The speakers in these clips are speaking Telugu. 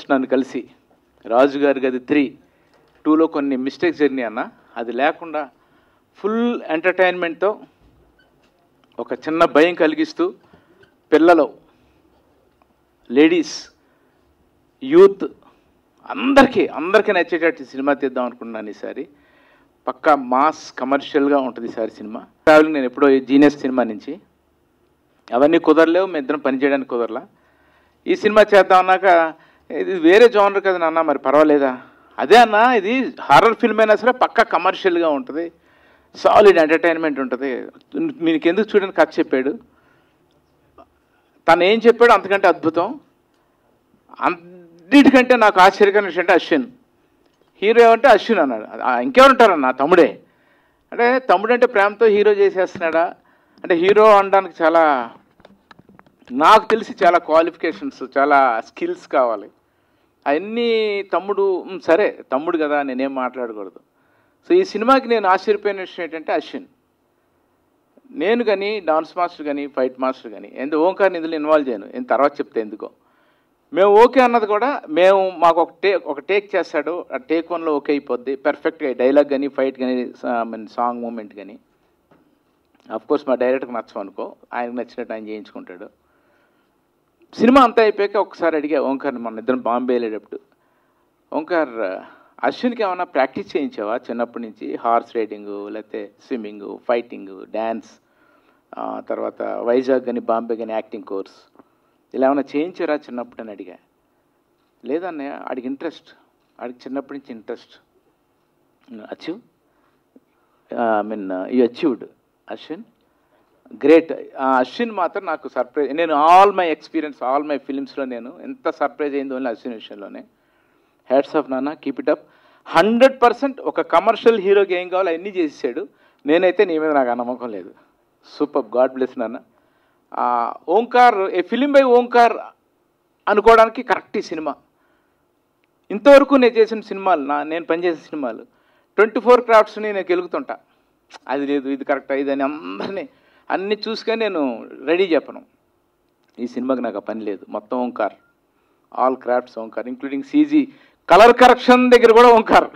ఫస్ట్ నన్ను కలిసి రాజు గారి గది త్రీ టూలో కొన్ని మిస్టేక్స్ జరిగినాయి అన్న అది లేకుండా ఫుల్ ఎంటర్టైన్మెంట్తో ఒక చిన్న భయం కలిగిస్తూ పిల్లలు లేడీస్ యూత్ అందరికీ అందరికీ నచ్చేటట్టు సినిమా తీద్దాం అనుకున్నాను ఈసారి పక్కా మాస్ కమర్షియల్గా ఉంటుంది ఈసారి సినిమా ట్రావెలింగ్ నేను ఎప్పుడో జీనియస్ సినిమా నుంచి అవన్నీ కుదరలేవు మేము ఇద్దరం పని చేయడానికి కుదరలా ఈ సినిమా చేద్దాం అన్నాక ఇది వేరే జోనర్ కదా నాన్న మరి పర్వాలేదా అదే అన్న ఇది హారర్ ఫిల్మ్ అయినా సరే పక్కా కమర్షియల్గా ఉంటుంది సాలిడ్ ఎంటర్టైన్మెంట్ ఉంటుంది మీకు ఎందుకు చూడని కథ చెప్పాడు తను ఏం చెప్పాడు అంతకంటే అద్భుతం అన్నిటికంటే నాకు ఆశ్చర్యకరమైన విషయం అంటే అశ్విన్ హీరో ఏమంటే అశ్విన్ అన్నాడు ఆ, ఇంకెవరుంటారన్న తమ్ముడే అంటే తమ్ముడు అంటే ప్రేమతో హీరో చేసేస్తున్నాడా అంటే హీరో అనడానికి చాలా నాకు తెలిసి చాలా క్వాలిఫికేషన్స్ చాలా స్కిల్స్ కావాలి అవన్నీ తమ్ముడు "ఉమ్, సరే తమ్ముడు కదా నేనేం మాట్లాడకూడదు సో ఈ సినిమాకి నేను ఆశ్చర్యపోయిన విషయం ఏంటంటే అశ్విన్ నేను కానీ డాన్స్ మాస్టర్ కానీ ఫైట్ మాస్టర్ కానీ ఎందుకు ఓంకార్ని ఇందులో ఇన్వాల్వ్ చేయను నేను తర్వాత చెప్తే ఎందుకో మేము ఓకే అన్నది కూడా మేము మాకు ఒక టేక్ ఒక టేక్ చేస్తాడు ఆ టేక్ వన్లో ఓకే అయిపోద్ది పర్ఫెక్ట్గా డైలాగ్ కానీ ఫైట్ కానీ సాంగ్ మూమెంట్ కానీ కోర్స్ మా డైరెక్ట్కి నచ్చం అనుకో ఆయనకు నచ్చినట్టు ఆయన చేయించుకుంటాడు సినిమా అంతా అయిపోయాక ఒకసారి అడిగా ఓంకార్ మన ఇద్దరం బాంబే వెళ్ళేటప్పుడు ఓంకార్ అశ్విన్కి ఏమైనా ప్రాక్టీస్ చేయించావా చిన్నప్పటి నుంచి హార్స్ రైడింగ్ లేకపోతే స్విమ్మింగ్ ఫైటింగ్ డ్యాన్స్ తర్వాత వైజాగ్ కానీ బాంబే కానీ యాక్టింగ్ కోర్స్ ఇలా ఏమైనా చేయించారా చిన్నప్పుడు అని అడిగా లేదన్నయ్య ఆడికి ఇంట్రెస్ట్ ఆడికి చిన్నప్పటి నుంచి ఇంట్రెస్ట్ అచీవ్ ఐ మీన్ ఈ అచీవ్డ్ అశ్విన్ గ్రేట్ అశ్విన్ మాత్రం నాకు సర్ప్రైజ్ నేను all my experience all my ఫిలిమ్స్లో నేను ఎంత సర్ప్రైజ్ అయిందో ఓన్లీ అశ్విన్ విషయంలోనే హ్యాట్స్ ఆఫ్ నాన్న keep it up hundred percent ఒక కమర్షియల్ హీరోకి ఏం కావాలో అన్నీ చేసేసాడు నేనైతే నీ మీద నాకు ఆ నమ్మకం లేదు సూపర్ గాడ్ బ్లెస్ నాన్న ఆ, Omkar a film by Omkar అనుకోవడానికి కరెక్ట్ ఈ సినిమా ఇంతవరకు నేను చేసిన సినిమాలు నా నేను పనిచేసిన సినిమాలు ట్వంటీ ఫోర్ క్రాఫ్ట్స్ని నేను గెలుగుతుంటా అది లేదు ఇది కరెక్ట్ ఇది అని అందరినీ అన్నీ చూసుకొని నేను రెడీ చెప్పను ఈ సినిమాకి నాకు ఆ పని లేదు మొత్తం Omkar all crafts Omkar including CG colour correction దగ్గర కూడా ఓంకార్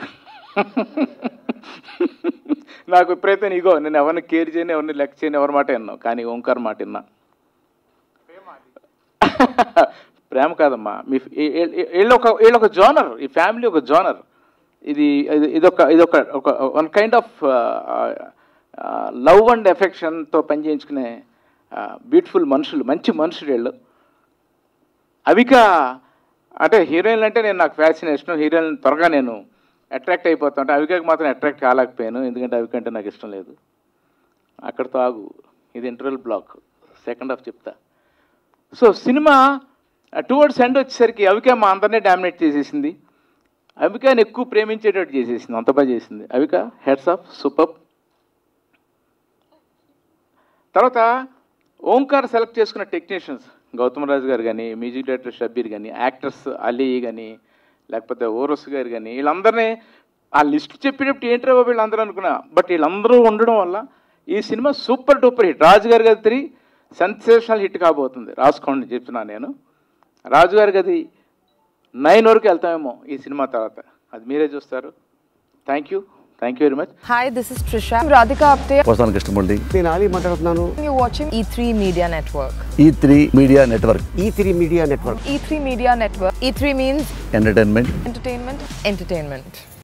నాకు ఎప్పుడైతే ఇగో నేను ఎవరిని కేర్ చేయను ఎవరిని లెక్క చేయను ఎవరి మాట విన్నాను కానీ ఓంకార్ మాట విన్నా ప్రేమ కాదమ్మా మీ వీళ్ళు ఒక వీళ్ళు ఒక జోనర్ ఈ ఫ్యామిలీ ఒక జోనర్ ఇది ఇది- ఇదొక ఇదొక ఒక one kind of love and ఎఫెక్షన్తో పనిచేయించుకునే బ్యూటిఫుల్ మనుషులు మంచి మనుషులు వీళ్ళు అవిక అంటే హీరోయిన్లు అంటే నేను నాకు ఫ్యాసినేషన్ హీరోయిన్ త్వరగా నేను అట్రాక్ట్ అయిపోతా అంటే అవికకి మాత్రం అట్రాక్ట్ కాలేకపోయాను ఎందుకంటే అవిక అంటే నాకు ఇష్టం లేదు అక్కడితో ఆగు ఇది ఇంటర్వెల్ బ్లాక్ సెకండ్ హాఫ్ చెప్తా సో సినిమా టువర్డ్స్ ఎండ్ వచ్చేసరికి అవిక మా అందరినీ డామినేట్ చేసేసింది అవికాని ఎక్కువ ప్రేమించేటట్టు చేసేసింది అంత బాగా చేసింది అవిక హెడ్స్ ఆఫ్ సూపర్ తర్వాత ఓంకార్ సెలెక్ట్ చేసుకున్న టెక్నీషియన్స్ గౌతమ్ రాజు గారు కానీ మ్యూజిక్ డైరెక్టర్ షబ్బీర్ కానీ యాక్టర్స్ అలీ కానీ లేకపోతే ఓరస్ గారు కానీ వీళ్ళందరినీ ఆ లిస్ట్ చెప్పేటప్పుడు ఏంట్రా బాబు వీళ్ళందరూ అనుకున్నా బట్ వీళ్ళందరూ ఉండడం వల్ల ఈ సినిమా సూపర్ డూపర్ హిట్ రాజు గారి గది త్రీ సెన్సేషనల్ హిట్ కాబోతుంది రాసుకోండి చెప్తున్నాను నేను రాజు గారి గది నైన్ వరకు వెళ్తామేమో ఈ సినిమా తర్వాత అది మీరే చూస్తారు thank you thank you very much Hi, this is Trisha. I'm Radhika Apte. వస్తాను కృష్ణమూర్తి నేను ఆలీ మాట్లాడుతున్నాను You're watching E3 Media Network. E three media network E three media network E3 Media Network. E3 means entertainment entertainment, entertainment.